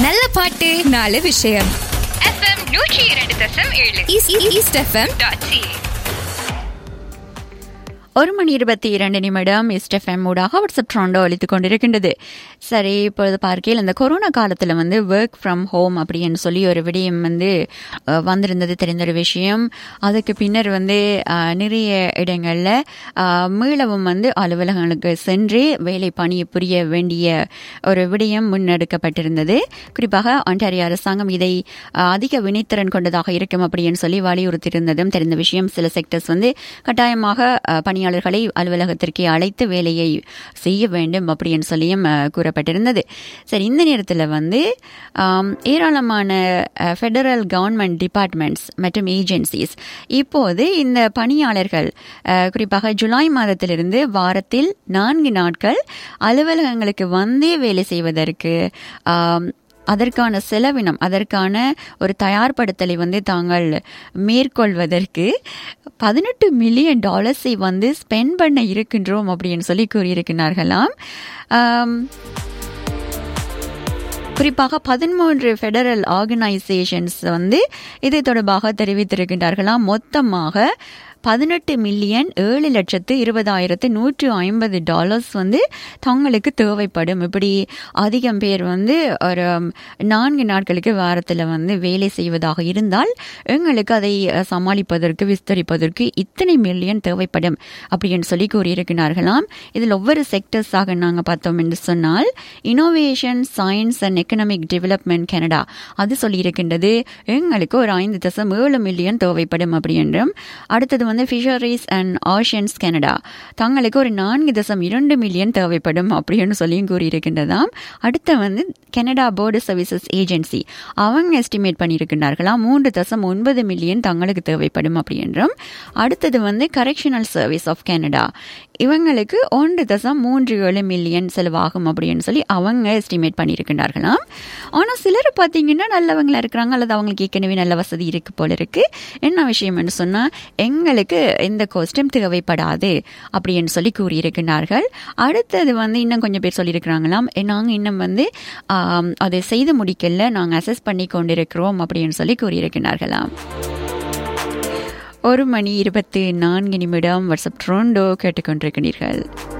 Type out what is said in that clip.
நல்ல பாட்டு நாலு விஷயம் எஃப்எம் நூற்றி இரண்டு தசம் ஏழு ஈஸ்ட் எஃப்எம் டாட் சி ஒரு மணி இருபத்தி இரண்டு நிமிடம் எஸ்டெஃப்எம் ஊடாக வாட்ஸ்அப் ட்ராண்டோ அளித்து கொண்டிருக்கின்றது சரி இப்பொழுது பார்க்கையில் இந்த கொரோனா காலத்தில் வந்து ஒர்க் ஃப்ரம் ஹோம் அப்படின்னு சொல்லி ஒரு விடயம் வந்து அஹ், வந்திருந்தது தெரிந்த ஒரு விஷயம் அதுக்கு பின்னர் வந்து அஹ், நிறைய இடங்களில் அஹ், மீளவும் வந்து அலுவலகங்களுக்கு சென்று வேலை பணியை புரிய வேண்டிய ஒரு விடயம் முன்னெடுக்கப்பட்டிருந்தது குறிப்பாக ஆண்டாரிய அரசாங்கம் இதை அஹ், அதிக வினைத்திறன் கொண்டதாக இருக்கும் அப்படின்னு சொல்லி வலியுறுத்தியிருந்ததும் தெரிந்த விஷயம் சில செக்டர்ஸ் வந்து கட்டாயமாக அஹ், பணியாளர்களை அலுவலகத்திற்கு அழைத்து வேலையை செய்ய வேண்டும் அப்படின்னு சொல்லியும் அஹ், கூறப்பட்டிருந்தது சரி இந்த நேரத்தில் வந்து ஆம், ஏராளமான ஃபெடரல் கவர்மெண்ட் டிபார்ட்மெண்ட்ஸ் மற்றும் ஏஜென்சிஸ் இப்போது இந்த பணியாளர்கள் அஹ், குறிப்பாக ஜூலை மாதத்திலிருந்து வாரத்தில் நான்கு நாட்கள் அலுவலகங்களுக்கு வந்தே வேலை செய்வதற்கு ஆம், அதற்கான செலவினம் அதற்கான ஒரு தயார்படுத்தலை வந்து தாங்கள் மேற்கொள்வதற்கு பதினெட்டு மில்லியன் டாலர்ஸை வந்து ஸ்பெண்ட் பண்ண இருக்கின்றோம் அப்படின்னு சொல்லி கூறியிருக்கிறார்களாம் ஆம், குறிப்பாக பதிமூன்று ஃபெடரல் ஆர்கனைசேஷன்ஸ் வந்து இது தொடர்பாக தெரிவித்திருக்கின்றார்களாம் மொத்தமாக பதினெட்டு மில்லியன் ஏழு லட்சத்து இருபதாயிரத்து நூற்று ஐம்பது டாலர்ஸ் வந்து தங்களுக்கு தேவைப்படும் இப்படி அதிகம் பேர் வந்து ஒரு நான்கு நாட்களுக்கு வாரத்தில் வந்து வேலை செய்வதாக இருந்தால் எங்களுக்கு அதை அஹ், சமாளிப்பதற்கு விஸ்தரிப்பதற்கு இத்தனை மில்லியன் தேவைப்படும் அப்படின்னு சொல்லி கூறியிருக்கிறார்களாம் இதில் ஒவ்வொரு செக்டர்ஸாக நாங்கள் பார்த்தோம் என்று சொன்னால் innovation science and economic development Canada அது சொல்லியிருக்கின்றது எங்களுக்கு ஒரு ஐந்து தசம் ஏழு மில்லியன் தேவைப்படும் அப்படி என்றும் அடுத்தது வந்து ஃபிஷரிஸ் அண்ட் ஆஷியன்ஸ் கனடா தங்களுக்கு ஒரு நான்கு தசம் இரண்டு மில்லியன் தேவைப்படும் அப்படின்னு சொல்லியும் கூறியிருக்கின்றதாம் அடுத்து வந்து கனடா போர்டு சர்வீசஸ் ஏஜென்சி அவங்க எஸ்டிமேட் பண்ணியிருக்கிறார்களாம் மூன்று தசம் ஒன்பது மில்லியன் தங்களுக்கு தேவைப்படும் அப்படி என்றும் அடுத்தது வந்து கரெக்ஷனல் சர்வீஸ் ஆஃப் கனடா இவங்களுக்கு ஒன்று தசம் மூன்று ஏழு மில்லியன் செலவாகும் அப்படின்னு சொல்லி அவங்க எஸ்டிமேட் பண்ணியிருக்கிறார்களாம் ஆனால் சிலர் பார்த்தீங்கன்னா நல்லவங்களா இருக்கிறாங்க அல்லது அவங்களுக்கு ஏற்கனவே நல்ல வசதி இருக்கு போல இருக்கு என்ன விஷயம்னு சொன்னால் எங்களுக்கு எந்த கோஸ்டும் தேவைப்படாது அப்படின்னு சொல்லி கூறியிருக்கிறார்கள் அடுத்தது வந்து இன்னும் கொஞ்சம் பேர் சொல்லியிருக்கிறாங்களாம் நாங்கள் இன்னும் வந்து ஆம், அதை செய்து முடிக்கல நாங்கள் அசஸ் பண்ணி கொண்டிருக்கிறோம் அப்படின்னு சொல்லி கூறியிருக்கிறார்களாம் ஒரு மணி இருபத்தி நான்கு நிமிடம் வாட்ஸ்அப் ட்ரோண்டோ கேட்டுக்கொண்டிருக்கிறீர்கள்